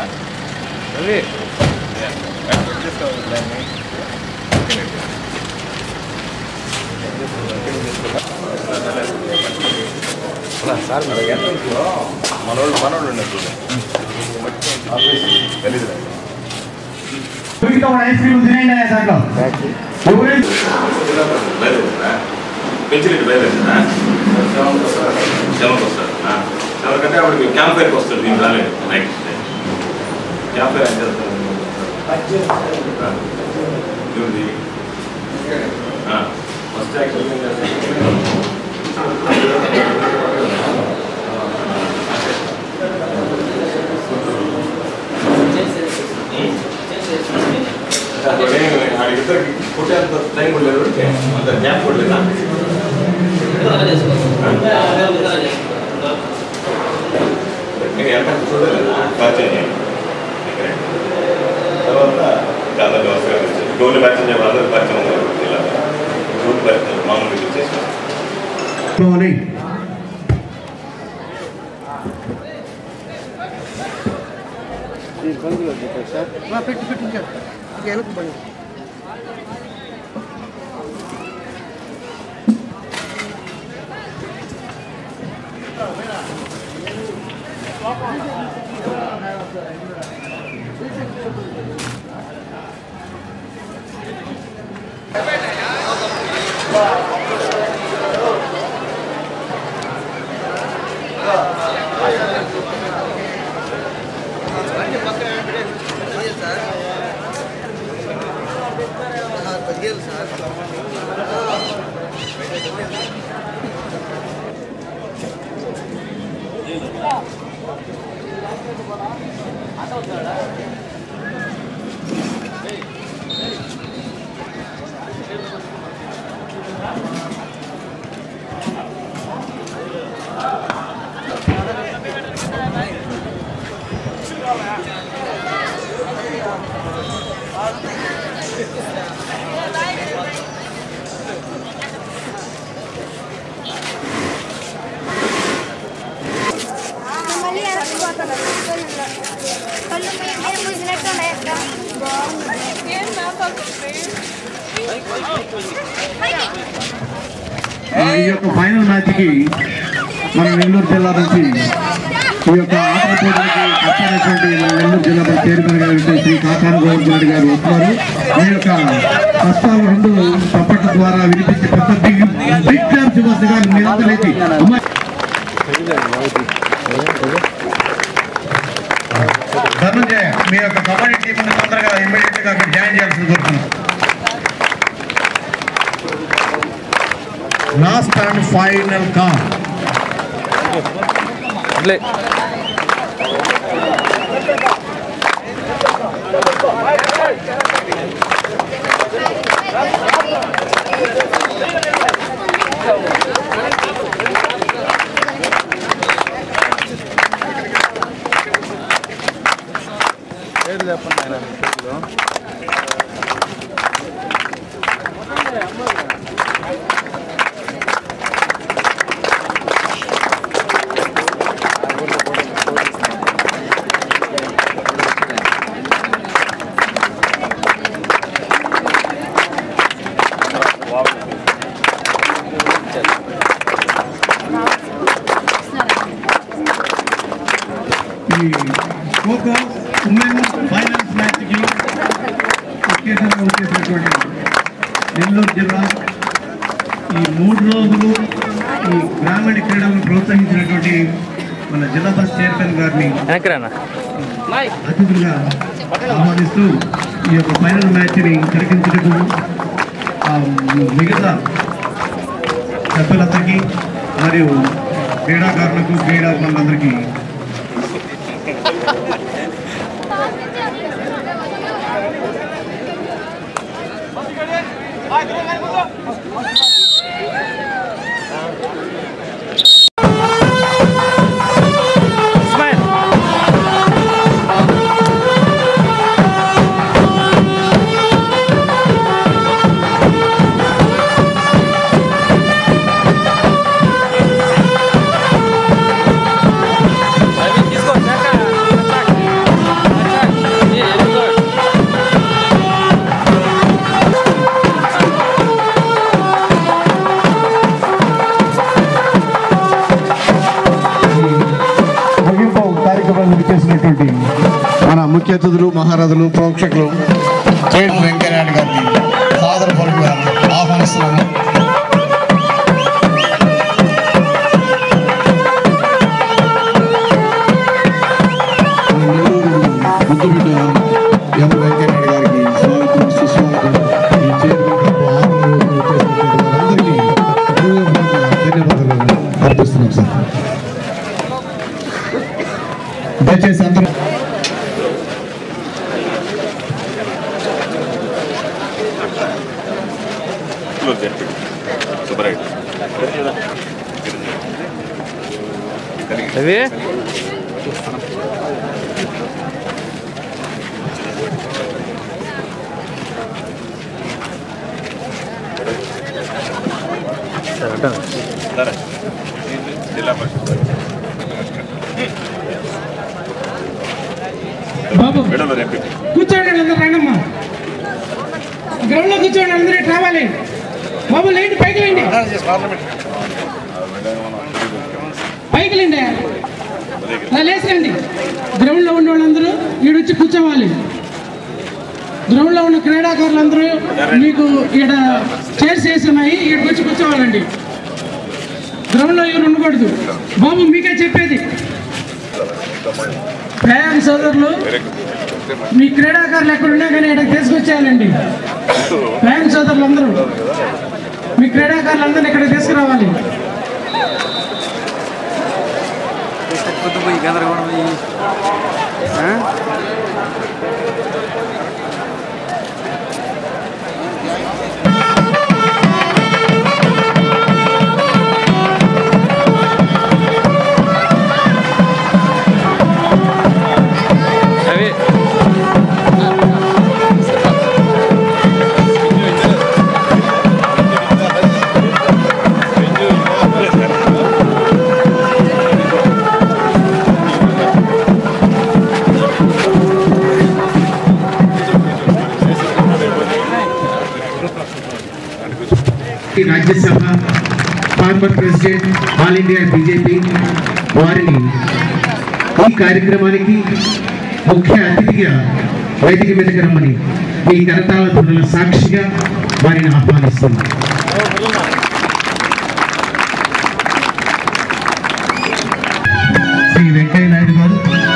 రవి తీసుకోవాలి దాన్ని సార్ మరి ఎంట్రన్స్లో మనోళ్ళు మనోళ్ళు ఉన్నారు తెలీదు మిగతా ఐస్ క్రీమ్ తినేయండి అనే దాంట్లో ఎవరు పెంచిరెడ్డి బయలుదేరా సెవెన్కి వస్తారు సెవెన్ కంటే అప్పటికి క్యాంప్ ఫైర్కి వస్తాడు దీనికి రాలేదు నైట్ క్యాంప్ ఫైర్ అంటే ఇది ఫస్ట్ ఆడిద్దరికి కొట్టేంత టైం కూడా లేదు అంత గ్యాప్ కూడా లేదా నేను ఎంత చూడలేదా పరిచయం తర్వాత చాలా వ్యవస్థ గోలు పరిచయం చేయాలి అందరూ పరిచయం ఉంది ఇలా గ్రూప్ పరిచయం మామూలుగా చేసిన అని పెట్టి పెట్టి ఇంకా వెనక్కి బండి తగ్గేది సార్ మళ్ళీ ఎరకపోతాను కళ్ళు మీరు మూసినట్టు ఉన్నాయి అక్కడ ఆ, ఈ యొక్క ఫైనల్ మ్యాచ్కి మన నెల్లూరు జిల్లా నుంచి ఈ యొక్క ఆటల పోటీలకి వచ్చినటువంటి మన నెల్లూరు జిల్లా చైర్మన్ గారు శ్రీ కాకాని గోవర్ధన్ రెడ్డి గారు వస్తున్నారు ఈ యొక్క కష్టాలు రెండు చప్పట్ల ద్వారా వినిపించి పెద్ద బిగ్ బిగ్ డ్యాన్స్ ఇవ్వచ్చు గారు మీరంతా లేచి అమ్మాయి ధనుంజయ మీ యొక్క కబడ్డీ టీం తొందరగా ఇమ్మీడియట్ గా అక్కడ జాయిన్ చేయాల్సింది కోరుతున్నాం లాస్ట్ అండ్ ఫైనల్ కాల్ పేరు చెప్పండి ఆయన మీ పేరులో ఈ ఖోఖో ఉమెన్ ఫైనల్స్ మ్యాచ్కి ఒకేసారిగా వచ్చేసినటువంటి నెల్లూరు జిల్లా ఈ మూడు రోజులు ఈ గ్రామీణ క్రీడలను ప్రోత్సహించినటువంటి మన జిల్లా బస్ చైర్మన్ గారిని అతిథులుగా ఆహ్వానిస్తూ ఈ యొక్క ఫైనల్ మ్యాచ్ని జరిగించటకు ఆ, మిగతా సభ్యులందరికీ మరియు క్రీడాకారులకు క్రీడాకారులందరికీ తీసుకో కార్యక్రమానికి చేసినటువంటి మన ముఖ్య అతిథులు మహారథులు ప్రోక్షకులు కేఎస్ వెంకయ్యనాయుడు గారిని సాదరపూర్వకంగా ఆహ్వానిస్తున్నాము ముద్దుబిడ్డ ఎం వెంకయ్యనాయుడు గారికి స్వాగతం సుస్వాగతం ఈ చైర్మన్ గారు ఆహ్వానం చేసినటువంటి వారందరికీ హృదయపూర్వక ధన్యవాదాలు అర్పిస్తున్నాం సార్ దయచేసి అందరూ క్లోజ్ చేయండి సుబ్బరాయుడు రవి సరే జిల్లా పరిషత్ బాబు మేడంలో రేపు కూర్చోండి అందరూ రండమ్మా గ్రౌండ్ లో కూర్చోండి అందరూ ఇటు రావాలి బాబు లేండి పైకి లేండి పైకి లేండి అలా లేచండి గ్రౌండ్ లో ఉన్న వాళ్ళందరూ ఈడొచ్చి కూర్చోవాలి గ్రౌండ్ లో ఉన్న క్రీడాకారులందరూ మీకు ఈడ చైర్స్ వేసి ఉన్నాయి ఈడకి వచ్చి కూర్చోవాలండి గ్రౌండ్ లో ఎవరు ఉండకూడదు బాబు మీకే చెప్పేది ప్రయాణ సోదరులు మీ క్రీడాకారులు ఎక్కడున్నా కానీ ఇక్కడికి తీసుకొచ్చేయాలండి బ్యాంక్ సోదరులు అందరూ మీ క్రీడాకారులు అందరినీ ఇక్కడ తీసుకురావాలి పోయి గందరగోళం పోయి రవి ఈ Rajya Sabha former president all India BJP వారిని ఈ కార్యక్రమానికి ముఖ్య అతిథిగా వేదిక మీదకి రమ్మని మీ కరతాళ ధ్వనుల సాక్షిగా వారిని ఆహ్వానిస్తున్నాం శ్రీ వెంకయ్య నాయుడు గారు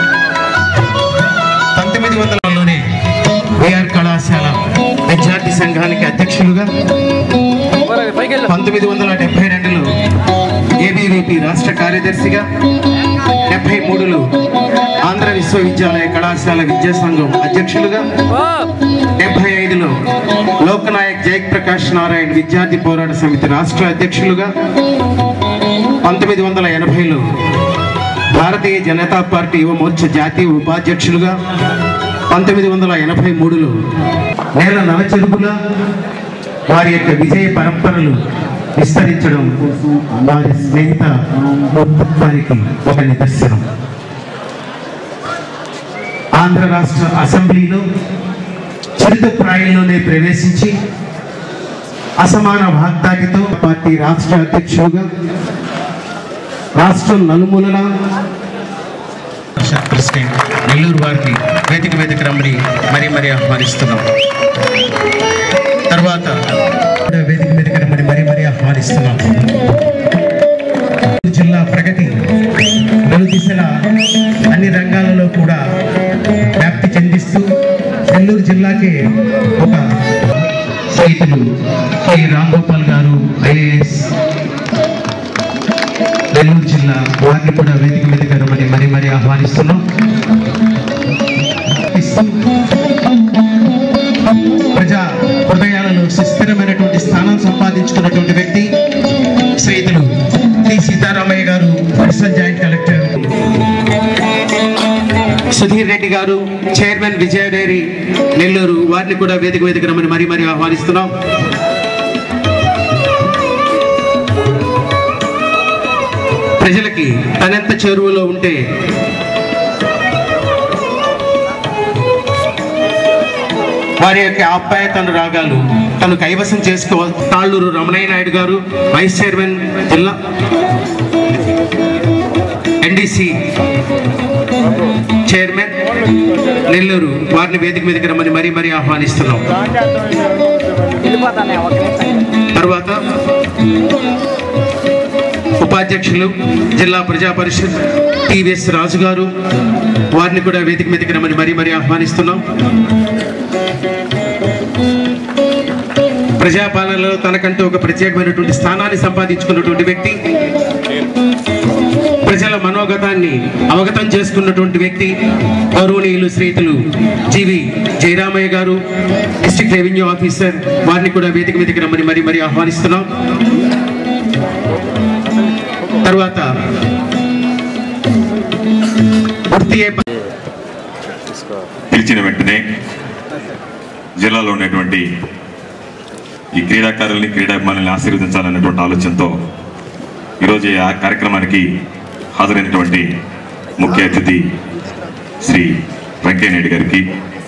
పంతొమ్మిది వందలలోనే విఆర్ కళాశాల విద్యార్థి సంఘానికి అధ్యక్షులుగా పైకి వెళ్ళు పంతొమ్మిది వందల డెబ్బై రెండులో ఏబీవీపీ రాష్ట్ర కార్యదర్శిగా డెబ్బై మూడులో ఆంధ్ర విశ్వవిద్యాలయ కళాశాల విద్యా సంఘం అధ్యక్షులుగా ఓ డెబ్బై ఐదులో లోకనాయక్ జయప్రకాష్ నారాయణ విద్యార్థి పోరాట సమితి రాష్ట్ర అధ్యక్షులుగా పంతొమ్మిది వందల ఎనభైలో భారతీయ జనతా పార్టీ యువ మోర్చా జాతీయ ఉపాధ్యక్షులుగా పంతొమ్మిది వందల ఎనభై మూడులో నేల నవచెరుపుల వారి యొక్క విజయ పరంపరలు విస్తరించడం కోసం వారి స్నేహిత తత్వానికి ఒక నిదర్శనం ఆంధ్ర రాష్ట్ర అసెంబ్లీలో చరిత్రప్రాయంలోనే ప్రవేశించి అసమాన వాగ్దాటితో పార్టీ రాష్ట్ర అధ్యక్షులుగా రాష్ట్రం నలుమూలన ప్రెసిడెంట్ నెల్లూరు వారికి వేదిక వేదిక రమ్మని మరీ మరీ ఆహ్వానిస్తున్నాం తర్వాత వేదిక మీదకి రమ్మని మరీ మరీ ఆహ్వానిస్తున్నాం జిల్లా ప్రగతి నలు దిశల అన్ని రంగాలలో కూడా వ్యాప్తి చెందిస్తూ నెల్లూరు జిల్లాకి ఒక స్నేహితులు కె రాంగోపాల్ గారు ఐఏఎస్ నెల్లూరు జిల్లా వారిని కూడా వేదిక మీదకి రమ్మని మరీ మరీ ఆహ్వానిస్తున్నాం ఇస్తూ ప్రజా హృదయాలలో సుస్థిరమైనటువంటి స్థానం సంపాదించుకున్నటువంటి వ్యక్తి శ్రీతులు T Seetharamaiah garu additional joint collector Sudheer Reddy garu chairman విజయ డైరీ నెల్లూరు వారిని కూడా వేదిక వేదిక రమ్మని మరీ మరీ ఆహ్వానిస్తున్నాం ప్రజలకి తనెంత చేరువలో ఉంటే వారి యొక్క ఆప్యాయతను రాగాలు తను కైవసం చేసుకో తాళ్ళూరు రమణయ్య నాయుడు గారు వైస్ చైర్మన్ జిల్లా ఎన్డీసీ చైర్మన్ నెల్లూరు వారిని వేదిక మీదకి రమ్మని మరీ మరీ ఆహ్వానిస్తున్నాం తర్వాత ఉపాధ్యక్షులు జిల్లా ప్రజా పరిషత్ టివిఎస్ రాజు గారు వారిని కూడా వేదిక మీదకి రమ్మని మరీ మరీ ఆహ్వానిస్తున్నాం ప్రజాపాలనలో తనకంటూ ఒక ప్రత్యేకమైనటువంటి స్థానాన్ని సంపాదించుకున్నటువంటి వ్యక్తి ప్రజల మనోగతాన్ని అవగతం చేసుకున్నటువంటి వ్యక్తి గౌరవనీయులు శ్రీతులు జీవి జయరామయ్య గారు డిస్ట్రిక్ట్ రెవెన్యూ ఆఫీసర్ వారిని కూడా వేదిక మీదకి రమ్మని మరి మరి ఆహ్వానిస్తున్నాం తర్వాత పూర్తి అయ్యే పిలిచిన వెంటనే జిల్లాలో ఉన్నటువంటి ఈ క్రీడాకారుల్ని క్రీడాభిమానుల్ని ఆశీర్వదించాలన్నటువంటి ఆలోచనతో ఈరోజు ఈ ఆ కార్యక్రమానికి హాజరైనటువంటి ముఖ్య అతిథి శ్రీ వెంకయ్యనాయుడు గారికి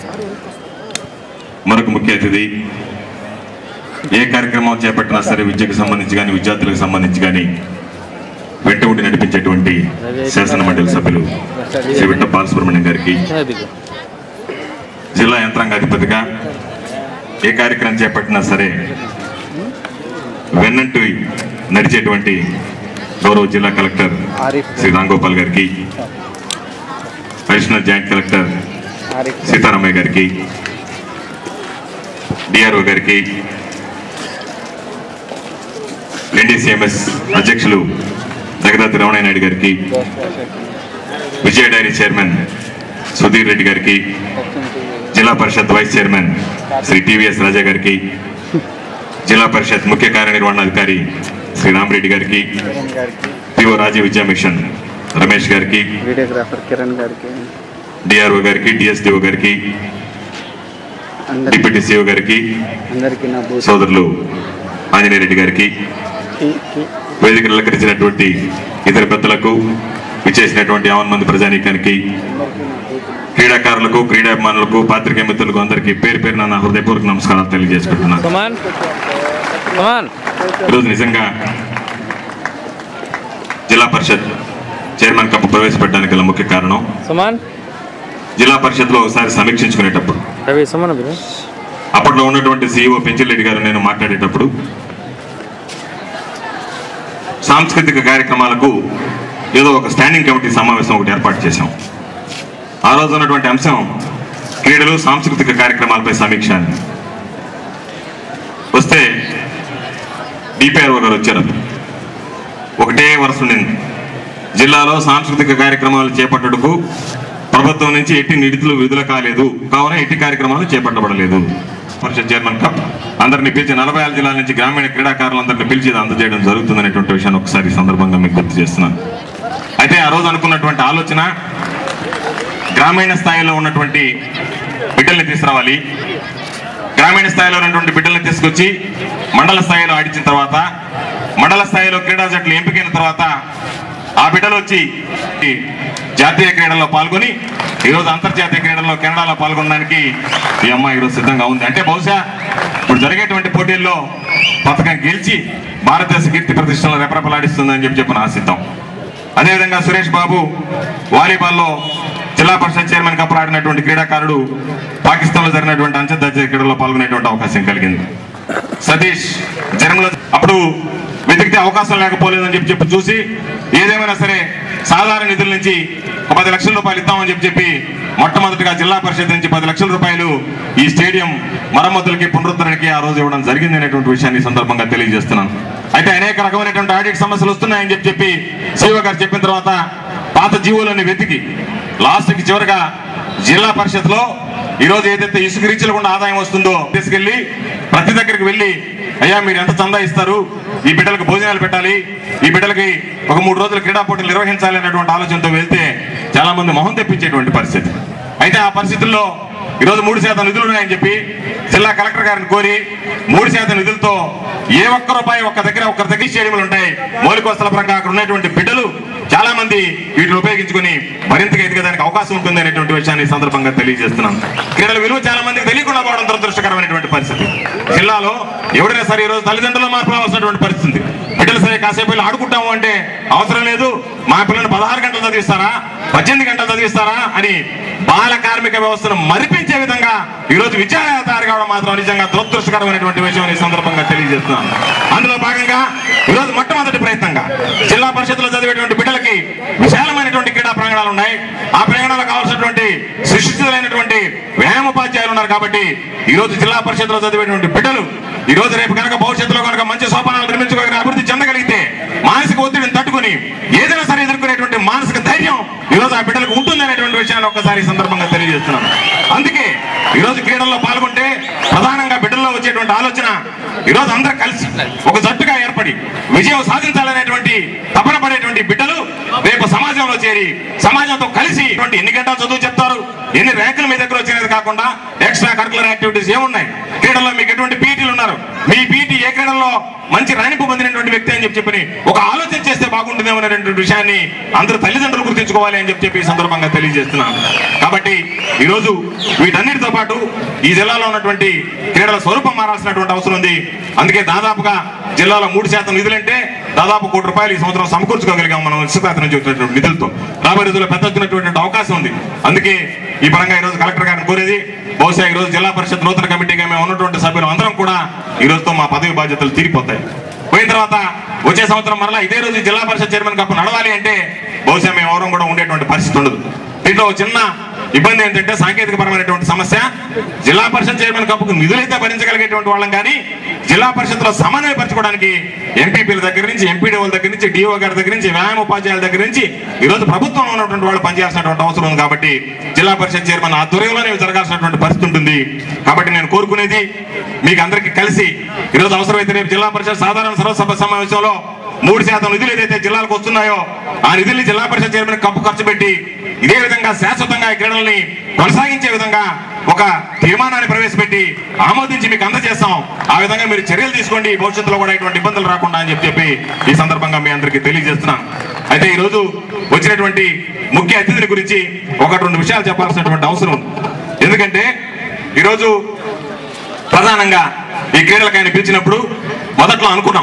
మరొక ముఖ్య అతిథి ఏ కార్యక్రమం చేపట్టినా సరే విద్యకు సంబంధించి కానీ విద్యార్థులకు సంబంధించి కానీ వెంట ఉండి నడిపించేటువంటి శాసన మండలి సభ్యులు శ్రీ విట్ట బాలసుబ్రహ్మణ్యం గారికి జిల్లా యంత్రాంగాధిపతిగా ఏ కార్యక్రమం చేపట్టినా సరే వెన్నంటూ నడిచేటువంటి గౌరవ జిల్లా కలెక్టర్ శ్రీ రాంగోపాల్ గారికి అడిషనల్ జాయింట్ కలెక్టర్ సీతారామయ్య గారికి డిఆర్ఓ గారికి ఎన్డీసీఎంఎస్ అధ్యక్షులు జగదాతి రమణయ్య నాయుడు గారికి విజయ డైరీ చైర్మన్ సుధీర్ రెడ్డి గారికి Zilla Parishad vice chairman Shri TVS Raja గారికి జిల్లా పరిషత్ ముఖ్య కార్యనిర్వహణాధికారి శ్రీ రామరెడ్డి గారికి పిఓ రాజీవ్ విద్యా మిషన్ రమేష్ గారికి వీడియోగ్రాఫర్ కిరణ్ గారికి డిఆర్ఓ గారికి డిఎస్డిఓ గారికి డిప్యూటీ సిఓ గారికి అందరికీ నా బూత్ సోదరులు ఆంజనేయ రెడ్డి గారికి వేదికను అలంకరించినటువంటి ఇతర పెద్దలకు విచ్చేసినటువంటి యావన్ మంది ప్రజానీకానికి క్రీడాకారులకు క్రీడాభిమానులకు పాత్రికేయ మిత్రులకు అందరికీ పేరు పేరున నా హృదయపూర్వక నమస్కారాలు తెలియజేసుకుంటున్నాను కమాన్ కమాన్ ఈరోజు నిజంగా జిల్లా పరిషత్ చైర్మన్ కప్ ప్రవేశపెట్టడానికి గల ముఖ్య కారణం సుమాన్ జిల్లా పరిషత్లో ఒకసారి సమీక్షించుకునేటప్పుడు రవి సుమన్ బిరు అప్పట్లో ఉన్నటువంటి సీఈఓ పెంచిరెడ్డి గారు నేను మాట్లాడేటప్పుడు సాంస్కృతిక కార్యక్రమాలకు ఏదో ఒక స్టాండింగ్ కమిటీ సమావేశం ఒకటి ఏర్పాటు చేశాం ఆ రోజు ఉన్నటువంటి అంశం క్రీడలు సాంస్కృతిక కార్యక్రమాలపై సమీక్ష అని వస్తే డిపిఆర్ఓ గారు వచ్చారు ఒకటే వరుస ఉండింది జిల్లాలో సాంస్కృతిక కార్యక్రమాలు చేపట్టుటకు ప్రభుత్వం నుంచి ఎట్టి నిధులు విడుదల కాలేదు కావున ఎట్టి కార్యక్రమాలు చేపట్టబడలేదు పరిషత్ చైర్మన్ కప్ అందరిని పిలిచి నలభై ఆరు జిల్లాల నుంచి గ్రామీణ క్రీడాకారులందరినీ పిలిచి ఇది అందజేయడం జరుగుతుందనేటువంటి విషయాన్ని ఒకసారి ఈ సందర్భంగా మీకు గుర్తు చేస్తున్నాను అయితే ఆ రోజు అనుకున్నటువంటి ఆలోచన గ్రామీణ స్థాయిలో ఉన్నటువంటి బిడ్డల్ని తీసుకురావాలి గ్రామీణ స్థాయిలో ఉన్నటువంటి బిడ్డల్ని తీసుకొచ్చి మండల స్థాయిలో ఆడించిన తర్వాత మండల స్థాయిలో క్రీడా జట్లు ఎంపికైన తర్వాత ఆ బిడ్డలు వచ్చి ఈ జాతీయ క్రీడల్లో పాల్గొని ఈరోజు అంతర్జాతీయ క్రీడల్లో కెనడాలో పాల్గొనడానికి ఈ అమ్మాయి ఈరోజు సిద్ధంగా ఉంది అంటే బహుశా ఇప్పుడు జరిగేటువంటి పోటీల్లో పథకం గెలిచి భారతదేశ కీర్తి ప్రతిష్టలను రెపరెపలాడిస్తుందని చెప్పి చెప్పిన ఆశిద్దాం అదేవిధంగా సురేష్ బాబు వాలీబాల్లో జిల్లా పరిషత్ చైర్మన్ కప్పుడు ఆడినటువంటి క్రీడాకారుడు పాకిస్తాన్లో జరిగినటువంటి అంతర్జాతీయ క్రీడల్లో పాల్గొనేటువంటి అవకాశం కలిగింది సతీష్ జన్మలో అప్పుడు వెతికితే అవకాశం లేకపోలేదని చెప్పి చెప్పి చూసి ఏదేమైనా సరే సాధారణ నిధుల నుంచి ఒక పది లక్షల రూపాయలు ఇద్దామని చెప్పి చెప్పి మొట్టమొదటిగా జిల్లా పరిషత్ నుంచి పది లక్షల రూపాయలు ఈ స్టేడియం మరమ్మతులకి పునరుద్ధరణకి ఆ రోజు ఇవ్వడం జరిగింది అనేటువంటి విషయాన్ని ఈ సందర్భంగా తెలియజేస్తున్నాను అయితే అనేక రకమైనటువంటి ఆడిట్ సమస్యలు వస్తున్నాయని చెప్పి చెప్పి శివ గారు చెప్పిన తర్వాత పాత జీవులని వెతికి లాస్ట్కి చివరిగా జిల్లా పరిషత్ లో ఈ రోజు ఏదైతే ఇసుక రీచలకుండా ఆదాయం వస్తుందో తీసుకెళ్లి ప్రతి దగ్గరికి వెళ్ళి అయ్యా మీరు ఎంత చందా ఇస్తారు ఈ బిడ్డలకు భోజనాలు పెట్టాలి ఈ బిడ్డలకి ఒక మూడు రోజులు క్రీడా పోటీలు నిర్వహించాలి అనేటువంటి ఆలోచనతో వెళ్తే చాలా మంది మొహం తెప్పించేటువంటి పరిస్థితి అయితే ఆ పరిస్థితుల్లో ఈరోజు మూడు శాతం నిధులు ఉన్నాయని చెప్పి జిల్లా కలెక్టర్ గారిని కోరి మూడు శాతం నిధులతో ఏ ఒక్క రూపాయి ఒక్క దగ్గర ఒక్క దగ్గర స్టేడియంలు ఉంటాయి మౌలికోస్తల పరంగా అక్కడ ఉన్నటువంటి బిడ్డలు చాలా మంది వీటిని ఉపయోగించుకుని మరింతగా ఎదిగడానికి అవకాశం ఉంటుంది అనేటువంటి విషయాన్ని ఈ సందర్భంగా తెలియజేస్తున్నాం క్రీడల విలువ చాలా మందికి తెలియకుండా పోవడం దురదృష్టకరమైనటువంటి పరిస్థితి జిల్లాలో ఎవరైనా సరే ఈ రోజు తల్లిదండ్రులు మార్పు రావాల్సినటువంటి పరిస్థితి బిడ్డలు సరే కాసేపు వెళ్ళి ఆడుకుంటాము అంటే అవసరం లేదు మా పిల్లల్ని పదహారు గంటలు చదివిస్తారా పద్దెనిమిది గంటలు చదివిస్తారా అని బాల కార్మిక వ్యవస్థను మరిపించే విధంగా ఈ రోజు విద్యాలయ తయారు కావడం మాత్రం నిజంగా దురదృష్టకరమైనటువంటి విషయం ఈ సందర్భంగా తెలియజేస్తున్నాను అందులో భాగంగా ఈ రోజు మొట్టమొదటి ప్రయత్నంగా జిల్లా పరిషత్లో చదివేటువంటి బిడ్డలకి విశాలమైనటువంటి క్రీడా ప్రాంగణాలు ఉన్నాయి ఆ ప్రాంగణాలకు కావాల్సినటువంటి సుశిక్షితులైనటువంటి వ్యాయామోపాధ్యాయులు ఉన్నారు కాబట్టి ఈ రోజు జిల్లా పరిషత్లో చదివేటువంటి బిడ్డలు ఈ రోజు రేపు కనుక భవిష్యత్తులో కనుక మంచి సోపానాలు నిర్మించుకోగలిగిన అభివృద్ధి చెందగలిగితే మానసిక ఒత్తిడిని తట్టుకుని ఏదైనా సరే ఎదుర్కొనేటువంటి మానసిక ధైర్యం ఈ రోజు ఆ బిడ్డలకు ఉంటుంది అనేటువంటి విషయాన్ని ఒక్కసారి ఈ సందర్భంగా తెలియజేస్తున్నాను అందుకే ఈ రోజు క్రీడల్లో పాల్గొంటే ప్రధానంగా బిడ్డల్లో వచ్చేటువంటి ఆలోచన ఈ రోజు అందరూ కలిసి ఒక జట్టుగా ఏర్పడి విజయం సాధించాలనేటువంటి తపన పడేటువంటి బిడ్డలు రేపు సమాజంలో చేరి సమాజంతో కలిసి ఇటువంటి ఎన్ని గంటలు చదువు చెప్తారు ఎన్ని ర్యాంకులు మీ దగ్గర వచ్చినది కాకుండా ఎక్స్ట్రా కరికులర్ యాక్టివిటీస్ ఏమున్నాయి క్రీడల్లో మీకు ఎటువంటి పీటీలు ఉన్నారు మీ పీటీ ఏ క్రీడల్లో మంచి రాణింపు పొందినటువంటి వ్యక్తి అని చెప్పి చెప్పని ఒక ఆలోచన చేస్తే బాగుంటుందేమో అనేటువంటి విషయాన్ని అందరూ తల్లిదండ్రులు గుర్తించుకోవాలి అని చెప్పి చెప్పి ఈ సందర్భంగా తెలియజేస్తున్నాను కాబట్టి ఈ రోజు వీటన్నిటితో పాటు ఈ జిల్లాలో ఉన్నటువంటి క్రీడల స్వరూపం మారాల్సినటువంటి అవసరం ఉంది అందుకే దాదాపుగా జిల్లాలో మూడు శాతం నిధులంటే దాదాపు కోటి రూపాయలు ఈ సంవత్సరం సమకూర్చుకోగలిగాం మనం ఇసుకాత నుంచి వచ్చినటువంటి నిధులతో రాబోయే రోజుల్లో పెద్ద ఎత్తునటువంటి అవకాశం ఉంది అందుకే ఈ పరంగా ఈ రోజు కలెక్టర్ గారిని కోరేది బహుశా ఈ రోజు జిల్లా పరిషత్ నూతన కమిటీగా మేము ఉన్నటువంటి సభ్యులు అందరం కూడా ఈ రోజుతో మా పదవి బాధ్యతలు తీరిపోతాయి పోయిన తర్వాత వచ్చే సంవత్సరం మరలా ఇదే రోజు జిల్లా పరిషత్ చైర్మన్ కప్పు నడవాలి అంటే బహుశా మేము ఎవరం కూడా ఉండేటువంటి పరిస్థితి ఉండదు దీంట్లో ఒక చిన్న ఇబ్బంది ఏంటంటే సాంకేతిక పరమైనటువంటి సమస్య జిల్లా పరిషత్ చైర్మన్ కప్పుకు నిధులైతే భరించగలిగేటువంటి వాళ్ళం కానీ జిల్లా పరిషత్లో సమన్వయపరచుకోవడానికి ఎంపీపీల దగ్గర నుంచి ఎంపీడీఓల దగ్గర నుంచి డిఓ గారి దగ్గర నుంచి వ్యాయామ ఉపాధ్యాయుల దగ్గర నుంచి ఈ రోజు ప్రభుత్వంలో ఉన్నటువంటి వాళ్ళు పనిచేయాల్సినటువంటి అవసరం ఉంది కాబట్టి జిల్లా పరిషత్ చైర్మన్ ఆధ్వర్యంలోనే ఇవి జరగాల్సినటువంటి పరిస్థితి ఉంటుంది కాబట్టి నేను కోరుకునేది మీకు అందరికీ కలిసి ఈ రోజు అవసరమైతే రేపు జిల్లా పరిషత్ సాధారణ సర్వసభ సమావేశంలో మూడు శాతం నిధులు ఏదైతే జిల్లాలకు వస్తున్నాయో ఆ నిధుల్ని జిల్లా పరిషత్ చైర్మన్ కప్పు ఖర్చు పెట్టి ఇదే విధంగా శాశ్వతంగా ఈ క్రీడల్ని కొనసాగించే విధంగా ఒక తీర్మానాన్ని ప్రవేశపెట్టి ఆమోదించి మీకు అందజేస్తాం ఆ విధంగా మీరు చర్యలు తీసుకోండి భవిష్యత్తులో కూడా ఇటువంటి ఇబ్బందులు రాకుండా అని చెప్పి చెప్పి ఈ సందర్భంగా మీ అందరికీ తెలియజేస్తున్నాను అయితే ఈ రోజు వచ్చినటువంటి ముఖ్య అతిథిని గురించి ఒకటి రెండు విషయాలు చెప్పాల్సినటువంటి అవసరం ఉంది ఎందుకంటే ఈరోజు ప్రధానంగా ఈ క్రీడలకు ఆయన పిలిచినప్పుడు మొదట్లో అనుకున్నాం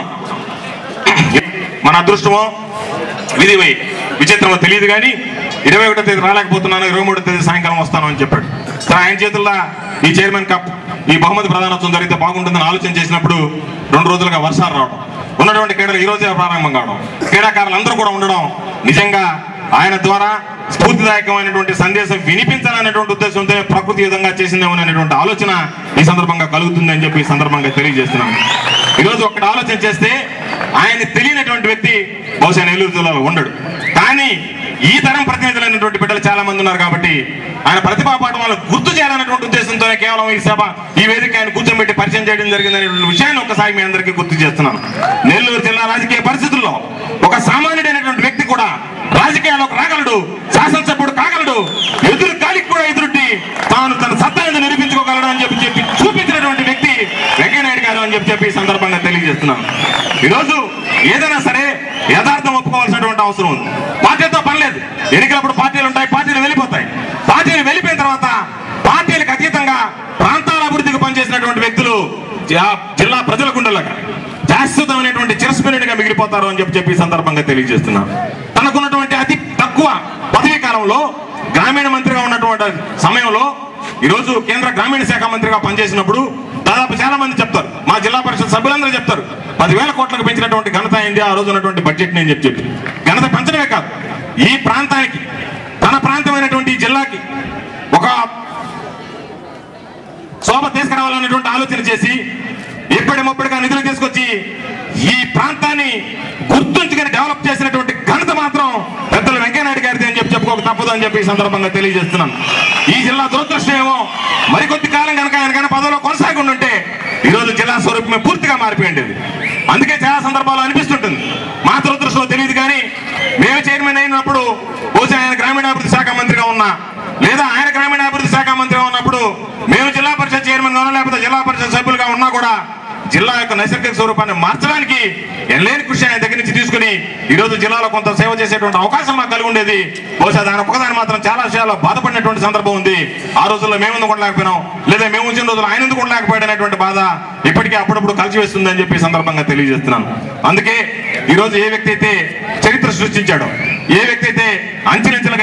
మన అదృష్టమో విధి వై- విచిత్రమో తెలియదు కానీ ఇరవై ఒకటో తేదీ రాలేకపోతున్నాను ఇరవై మూడో తేదీ సాయంకాలం వస్తాను అని చెప్పాడు సరే ఆయన చేతుల్లో ఈ చైర్మన్ కప్ ఈ బహుమతి ప్రధానోత్సవం జరిగితే బాగుంటుందని ఆలోచన చేసినప్పుడు రెండు రోజులుగా వర్షాలు రావడం ఉన్నటువంటి క్రీడలు ఈ రోజే ప్రారంభం కావడం క్రీడాకారులు అందరూ కూడా ఉండడం నిజంగా ఆయన ద్వారా స్ఫూర్తిదాయకమైనటువంటి సందేశం వినిపించాలనేటువంటి ఉద్దేశంతో ప్రకృతి ఈ విధంగా చేసిందేమో అనేటువంటి ఆలోచన ఈ సందర్భంగా కలుగుతుంది అని చెప్పి ఈ సందర్భంగా తెలియజేస్తున్నాను ఈరోజు ఒకటి ఆలోచన చేస్తే ఆయన తెలియనటువంటి వ్యక్తి బహుశా నెల్లూరు జిల్లాలో ఉండడు కానీ ఈ తరం ప్రతినిధులైనటువంటి బిడ్డలు చాలా మంది ఉన్నారు కాబట్టి ఆయన ప్రతిభా పాఠం వాళ్ళకు గుర్తు చేయాలనేటువంటి ఉద్దేశంతోనే కేవలం ఈ సభ ఈ వేదిక ఆయన కూర్చోబెట్టి పరిచయం చేయడం జరిగిందనేటువంటి విషయాన్ని ఒకసారి మీ అందరికీ గుర్తు చేస్తున్నాను నెల్లూరు జిల్లా రాజకీయ పరిస్థితుల్లో ఒక సామాన్యుడైనటువంటి వ్యక్తి కూడా రాజకీయాల్లోకి రాగలడు శాసనసభ్యుడు కాగలడు ఎదురు గాలికి కూడా ఎదురుట్టి తాను తన సత్తాన్ని నిరూపించుకోగలడు అని చెప్పి చెప్పి చూపించినటువంటి వ్యక్తి వెంకయ్యనాయుడు గారు అని చెప్పి చెప్పి ఈ సందర్భంగా తెలియజేస్తున్నాను ఈరోజు ఏదైనా సరే యథార్థం ఒప్పుకోవాల్సినటువంటి అవసరం ఉంది పార్టీతో పని లేదు ఎన్నికలప్పుడు పార్టీలు ఉంటాయి పార్టీలు వెళ్ళిపోతాయి పార్టీలు వెళ్ళిపోయిన తర్వాత పార్టీలకు అతీతంగా ప్రాంతాల అభివృద్ధికి పనిచేసినటువంటి వ్యక్తులు జా- జిల్లా ప్రజల గుండెలకు శాశ్వతమైనటువంటి చిరస్మరణిగా మిగిలిపోతారు అని చెప్పి చెప్పి ఈ సందర్భంగా తెలియజేస్తున్నాను తనకున్నటువంటి అతి తక్కువ పదవీ కాలంలో గ్రామీణ మంత్రిగా ఉన్నటువంటి సమయంలో ఈరోజు కేంద్ర గ్రామీణ శాఖ మంత్రిగా పనిచేసినప్పుడు దాదాపు చాలా మంది చెప్తారు మా జిల్లా పరిషత్ సభ్యులందరూ చెప్తారు పదివేల కోట్లకు పెంచినటువంటి ఘనత అయింది ఆ రోజు ఉన్నటువంటి బడ్జెట్ నేను చెప్పి చెప్పి ఘనత పెంచడమే కాదు ఈ ప్రాంతానికి తన ప్రాంతమైనటువంటి ఈ జిల్లాకి ఒక శోభ తీసుకురావాలనేటువంటి ఆలోచన చేసి ఇప్పటి ముప్పటిగా నిధులు తీసుకొచ్చి ఈ ప్రాంతాన్ని గుర్తుంచుకొని డెవలప్ చేసినటువంటి ఘనత మాత్రం పెద్దలు వెంకయ్యనాయుడు గారిది అని చెప్పి చెప్పుకోక తప్పదు అని చెప్పి ఈ సందర్భంగా తెలియజేస్తున్నాం ఈ జిల్లా దురదృష్టం ఏమో మరికొద్ది కాలం కనుక ఆయన కనుక పదవిలో కొనసాగి ఉంటే ఈ రోజు జిల్లా స్వరూపమే పూర్తిగా మారిపోయింది అందుకే చాలా సందర్భాల్లో అనిపిస్తుంటుంది మా దురదృష్టం తెలియదు కానీ మేము చైర్మన్ అయినప్పుడు బహుశా ఆయన గ్రామీణాభివృద్ధి శాఖ మంత్రిగా ఉన్నా లేదా ఆయన గ్రామీణాభివృద్ధి శాఖ మంత్రిగా ఉన్నప్పుడు మేము జిల్లా పరిషత్ చైర్మన్ గానో లేకపోతే జిల్లా పరిషత్ సభ్యులుగా ఉన్నా కూడా జిల్లా యొక్క నైసర్గిక స్వరూపాన్ని మార్చడానికి ఎనలేని కృషి ఆయన దగ్గర నుంచి తీసుకుని ఈ రోజు జిల్లాలో కొంత సేవ చేసేటువంటి అవకాశం మాకు కలిగి ఉండేది బహుశా దాని ఒక్కదాని మాత్రం చాలా విషయాల్లో బాధపడినటువంటి సందర్భం ఉంది ఆ రోజుల్లో మేము ఎందుకు ఉండలేకపోయినాం లేదా మేము ఉంచిన రోజులు ఆయన ఎందుకు ఉండలేకపోయాడు అనేటువంటి బాధ ఇప్పటికీ అప్పుడప్పుడు కలిసి వేస్తుంది అని చెప్పి ఈ సందర్భంగా తెలియజేస్తున్నాను అందుకే ఈ రోజు ఏ వ్యక్తి అయితే చరిత్ర సృష్టించాడో ఏ వ్యక్తి అయితే అంచెలంచెలుగా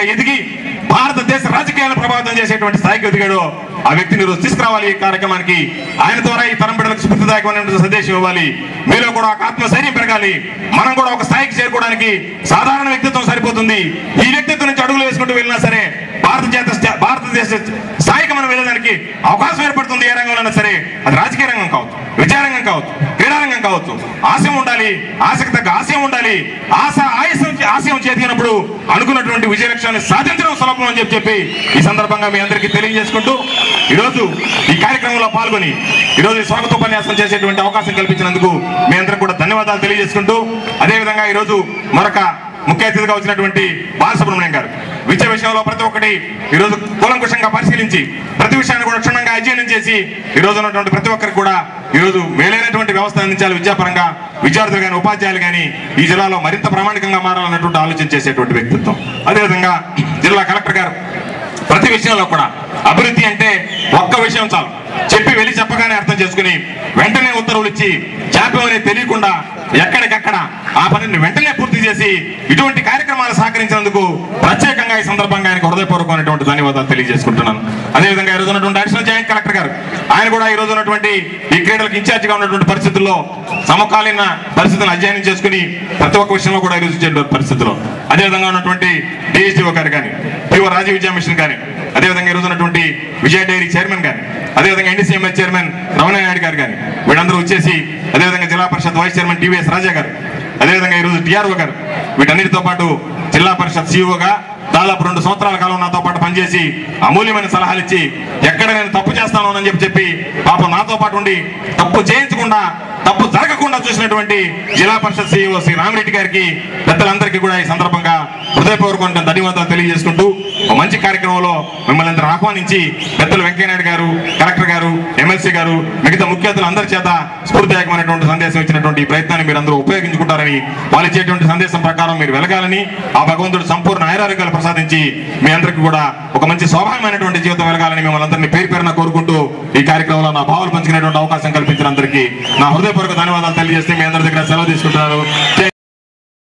ఎదిగి భారతదేశ రాజకీయాలను ప్రభావితం చేసేటువంటి స్థాయికి ఎదిగాడో ఆ వ్యక్తిని ఈరోజు తీసుకురావాలి ఈ కార్యక్రమానికి ఆయన ద్వారా ఈ తరం బిడ్డలకు స్ఫూర్తిదాయకమైనటువంటి సందేశం ఇవ్వాలి మీలో కూడా ఒక ఆత్మశైర్యం పెరగాలి మనం కూడా ఒక స్థాయికి చేరుకోవడానికి సాధారణ వ్యక్తిత్వం సరిపోతుంది ఈ వ్యక్తిత్వం నుంచి అడుగులు వేసుకుంటూ వెళ్ళినా సరే భారతదేశ భారతదేశ స్థాయికి మనం వెళ్ళడానికి అవకాశం ఏర్పడుతుంది ఏ రంగంలో సరే అది రాజకీయ రంగం కావచ్చు విద్యారంగం కావచ్చు క్రీడారంగం కావచ్చు ఆశయం ఉండాలి ఆశకు తగ్గ ఆశయం ఉండాలి ఆశ ఆయుసం ఆశయం చేతికినప్పుడు అనుకున్నటువంటి విజయ లక్ష్యాన్ని సాధించడం సులభం అని చెప్పి చెప్పి ఈ సందర్భంగా మీ అందరికీ తెలియజేసుకుంటూ ఈరోజు ఈ కార్యక్రమంలో పాల్గొని ఈరోజు ఈ స్వాగతోపన్యాసం చేసేటువంటి అవకాశం కల్పించినందుకు మీ అందరికి కూడా ధన్యవాదాలు తెలియజేసుకుంటూ అదేవిధంగా ఈరోజు మరొక ముఖ్య అతిథిగా వచ్చినటువంటి బాలసుబ్రహ్మణ్యం గారు విద్య విషయంలో ప్రతి ఒక్కటి ఈ రోజు కూలంకుషంగా పరిశీలించి ప్రతి విషయాన్ని కూడా క్షుణ్ణంగా అధ్యయనం చేసి ఈ రోజు ఉన్నటువంటి ప్రతి ఒక్కరికి కూడా ఈ రోజు మేలైనటువంటి వ్యవస్థ అందించాలి విద్యాపరంగా విద్యార్థులు కానీ ఉపాధ్యాయులు కానీ ఈ జిల్లాలో మరింత ప్రామాణికంగా మారాలన్నటువంటి ఆలోచన చేసేటువంటి వ్యక్తిత్వం అదేవిధంగా జిల్లా కలెక్టర్ గారు ప్రతి విషయంలో కూడా అభివృద్ధి అంటే ఒక్క విషయం చాలు చెప్పి వెళ్ళి చెప్పగానే అర్థం చేసుకుని వెంటనే ఉత్తర్వులు ఇచ్చి జాప్యం అనేది తెలియకుండా ఎక్కడికక్కడ ఆ పనిని వెంటనే పూర్తి చేసి ఇటువంటి కార్యక్రమాలు సహకరించినందుకు ప్రత్యేకంగా ఈ సందర్భంగా ఆయనకు హృదయపూర్వకమైనటువంటి ధన్యవాదాలు తెలియజేసుకుంటున్నాను అదేవిధంగా ఈ రోజు ఉన్నటువంటి అడిషనల్ జాయింట్ కలెక్టర్ గారు ఆయన కూడా ఈ రోజు ఉన్నటువంటి ఈ క్రీడలకు ఇన్ఛార్జిగా ఉన్నటువంటి పరిస్థితుల్లో సమకాలీన పరిస్థితులను అధ్యయనం చేసుకుని ప్రతి ఒక్క విషయంలో కూడా ఈరోజు ఇచ్చేటువంటి పరిస్థితుల్లో అదేవిధంగా ఉన్నటువంటి డిఎస్డిఓ గారు కానీ పిఓ రాజీవ్ విద్యా మిషన్ కానీ అదేవిధంగా ఈ రోజు ఉన్నటువంటి విజయ డైరీ చైర్మన్ గారు అదేవిధంగా ఎన్డీసీఎంఎస్ చైర్మన్ రమణ నాయుడు గారు కానీ వీళ్ళందరూ వచ్చేసి అదేవిధంగా Zilla Parishad vice chairman TVS Raja garu అదేవిధంగా ఈరోజు టీఆర్ఓ గారు వీటన్నిటితో పాటు జిల్లా పరిషత్ సీఈఓగా దాదాపు రెండు సంవత్సరాల కాలం నాతో పాటు పనిచేసి అమూల్యమైన సలహాలు ఇచ్చి ఎక్కడ నేను తప్పు చేస్తాను అని చెప్పి చెప్పి పాపం నాతో పాటు ఉండి తప్పు చేయించకుండా తప్పు జరగకుండా చూసినటువంటి జిల్లా పరిషత్ సీఈఓ శ్రీ రామిరెడ్డి గారికి పెద్దలందరికీ కూడా ఈ సందర్భంగా హృదయపూర్వక ధన్యవాదాలు తెలియజేసుకుంటూ ఒక మంచి కార్యక్రమంలో మిమ్మల్ని అందరూ ఆహ్వానించి పెద్దలు వెంకయ్యనాయుడు గారు కలెక్టర్ గారు ఎమ్మెల్సీ గారు మిగతా ముఖ్య అతిథులు అందరి చేత స్ఫూర్తిదాయకమైనటువంటి సందేశం ఇచ్చినటువంటి ఈ ప్రయత్నాన్ని మీరు అందరూ ఉపయోగించుకుంటారని వాళ్ళు ఇచ్చేటువంటి సందేశం ప్రకారం మీరు వెలగాలని ఆ భగవంతుడు సంపూర్ణ ఆయురారోగ్యాలు ప్రసాదించి మీ అందరికీ కూడా ఒక మంచి స్వభావమైనటువంటి జీవితం వెలగాలని మిమ్మల్ని అందరినీ పేరు పేరున కోరుకుంటూ ఈ కార్యక్రమంలో నా భావాలు పంచుకునేటువంటి అవకాశం కల్పించిన అందరికీ నా హృదయపూర్వక ధన్యవాదాలు తెలియజేస్తే మీ అందరి దగ్గర సెలవు తీసుకుంటున్నారు